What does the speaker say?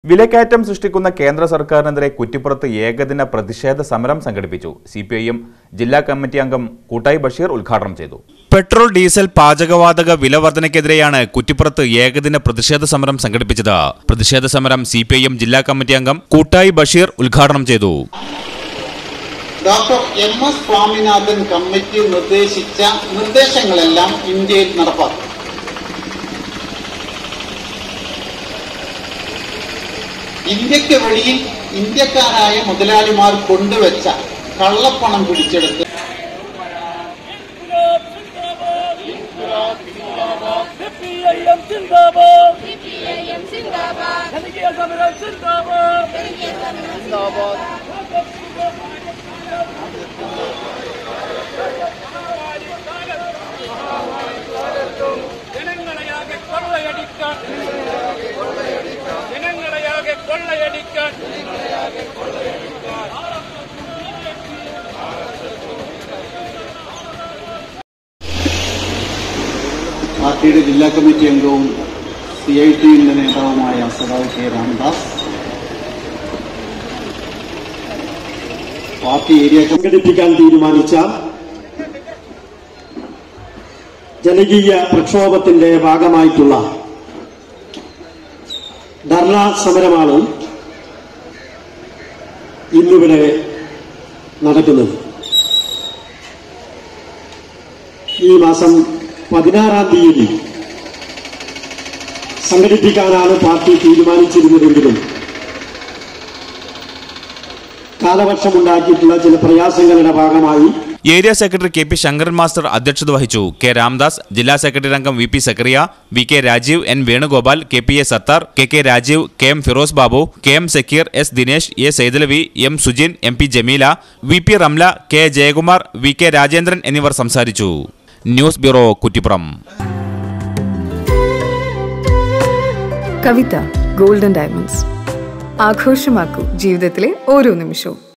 വിലക്കയറ്റം സൃഷ്ടിക്കുന്ന കേന്ദ്ര സർക്കാരിനെതിരെ കുറ്റിപ്പുറത്ത് ഏകദിന പ്രതിഷേധ സമരം സംഘടിപ്പിച്ചു സി പി ഐ എം ജില്ലാ കമ്മിറ്റി അംഗം കൂട്ടായി ബഷീർ ഉദ്ഘാടനം ചെയ്തു പെട്രോൾ ഡീസൽ പാചകവാതക വില വർധനയ്ക്കെതിരെയാണ് കുറ്റിപ്പുറത്ത് ഏകദിന പ്രതിഷേധ സമരം സംഘടിപ്പിച്ചത് പ്രതിഷേധ സമരം സി പി ഐ എം ജില്ലാ കമ്മിറ്റി അംഗം കൂട്ടായി ബഷീർ ഉദ്ഘാടനം ചെയ്തു doctor M S Swaminathan committee നിർദ്ദേശിച്ച നിർദ്ദേശങ്ങളെല്ലാം ഇന്ത്യയിൽ നടപ്പാക്കും ഇന്ത്യക്ക് വെളിയിൽ ഇന്ത്യക്കാരായ മുതലാളിമാർ കൊണ്ടുവച്ച കള്ളപ്പണം പിടിച്ചെടുത്ത് സിപിഐഎം സിന്ദാബാദ് സിപിഐഎം സിന്ദാബാദ് ജനകീയ സമരം സിന്ദാബാദ് ജനകീയ സമരം സിന്ദാബാദ് ജനങ്ങളെയാകെ കൊള്ളയടിക്കാൻ ജനങ്ങളെയാകെ കൊള്ളയടിക്കാൻ പാർട്ടിയുടെ ജില്ലാ കമ്മിറ്റി അംഗവും സി ഐ ടിയുടെ നേതാവുമായ സദാവ് K Ramdas party area committee സംഘടിപ്പിക്കാൻ തീരുമാനിച്ച ജനകീയ പ്രക്ഷോഭത്തിന്റെ ഭാഗമായിട്ടുള്ള ധർണ സമരമാണ് ഇന്നിവിടെ നടക്കുന്നത് ഈ മാസം പതിനാറാം തീയതി സംഘടിപ്പിക്കാനാണ് പാർട്ടി തീരുമാനിച്ചിരുന്നതെങ്കിലും കാലവർഷമുണ്ടാക്കിയിട്ടുള്ള ചില പ്രയാസങ്ങളുടെ ഭാഗമായി area secretary K P Sankaran master അധ്യക്ഷത വഹിച്ചു കെ രാംദാസ് ജില്ലാ സെക്രട്ടറി അംഗം V P Zakariya V K Rajeev N Venugopal K P A Sathar K K Rajeev K M Firoz Babu K M Sakeer S Dinesh A Saithalavi M Sujin M P Jameela V P Ramla K Jayakumar V K Rajendran എന്നിവർ സംസാരിച്ചു news bureau Kuttippuram Kavitha golden diamonds ആഘോഷമാക്കൂ ജീവിതത്തിലെ ഓരോ നിമിഷവും